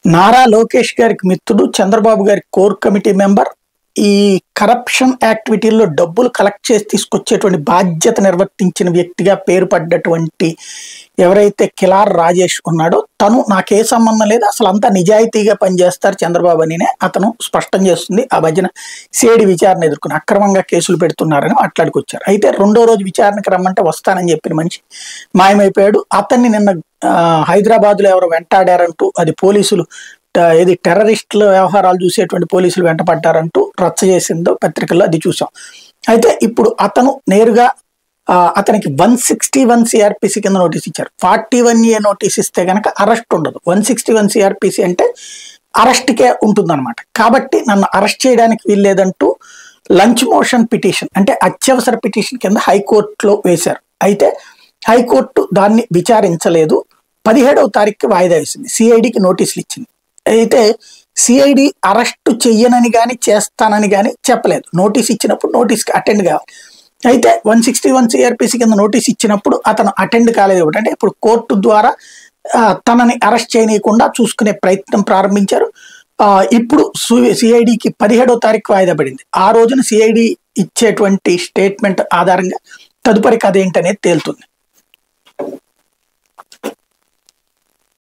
నారా లోకేష్ గారికి మిత్రుడు చంద్రబాబు గారి కోర్ కమిటీ మెంబర్ ఈ కరప్షన్ యాక్టివిటీల్లో డబ్బులు కలెక్ట్ చేసి తీసుకొచ్చేటువంటి బాధ్యత నిర్వర్తించిన వ్యక్తిగా పేరు పడ్డటువంటి ఎవరైతే కిలార్ రాజేష్ ఉన్నాడో తను నాకే సంబంధం లేదు అసలు అంతా నిజాయితీగా పనిచేస్తారు చంద్రబాబు అనినే అతను స్పష్టం చేస్తుంది ఆ మధ్యన సేడి విచారణ ఎదుర్కొని అక్రమంగా కేసులు పెడుతున్నారని మాట్లాడుకొచ్చారు అయితే రెండో రోజు విచారణకు రమ్మంటే వస్తానని చెప్పిన మనిషి మాయమైపోయాడు అతన్ని నిన్న హైదరాబాద్ లో ఎవరు వెంటాడారంటూ అది పోలీసులు ట- ఏది టెర్రరిస్టుల వ్యవహారాలు చూసేటువంటి పోలీసులు వెంటపడ్డారంటూ రచ్చ చేసిందో పత్రికల్లో అది చూసాం అయితే ఇప్పుడు అతను నేరుగా ఆ, అతనికి వన్ సిక్స్టీ వన్ సిఆర్పిసి కింద నోటీస్ ఇచ్చారు ఫార్టీ వన్ ఏ నోటీస్ ఇస్తే కనుక అరెస్ట్ ఉండదు వన్ సిక్స్టీ వన్ సిఆర్పిసి అంటే అరెస్ట్కే ఉంటుందన్నమాట కాబట్టి నన్ను అరెస్ట్ చేయడానికి వీల్లేదంటూ లంచ్ మోషన్ పిటిషన్ అంటే అత్యవసర పిటిషన్ కింద హైకోర్టులో వేశారు అయితే హైకోర్టు దాన్ని విచారించలేదు పదిహేడవ తారీఖుకి వాయిదా వేసింది సిఐడికి నోటీసులు ఇచ్చింది అయితే సిఐడి అరెస్ట్ చెయ్యనని కానీ చేస్తానని కానీ చెప్పలేదు నోటీస్ ఇచ్చినప్పుడు నోటీస్కి అటెండ్ కావాలి అయితే వన్ సిక్స్టీ వన్ సిఆర్పిసి కింద నోటీస్ ఇచ్చినప్పుడు అతను అటెండ్ కాలేదు కాబట్టి అంటే ఇప్పుడు కోర్టు ద్వారా ఆ, తనని అరెస్ట్ చేయనీయకుండా చూసుకునే ప్రయత్నం ప్రారంభించారు ఆ, ఇప్పుడు సిఐడికి పదిహేడో తారీఖు వాయిదా పడింది ఆ రోజున సిఐడి ఇచ్చేటువంటి స్టేట్మెంట్ ఆధారంగా తదుపరి కథ ఏంటనేది తేలుతుంది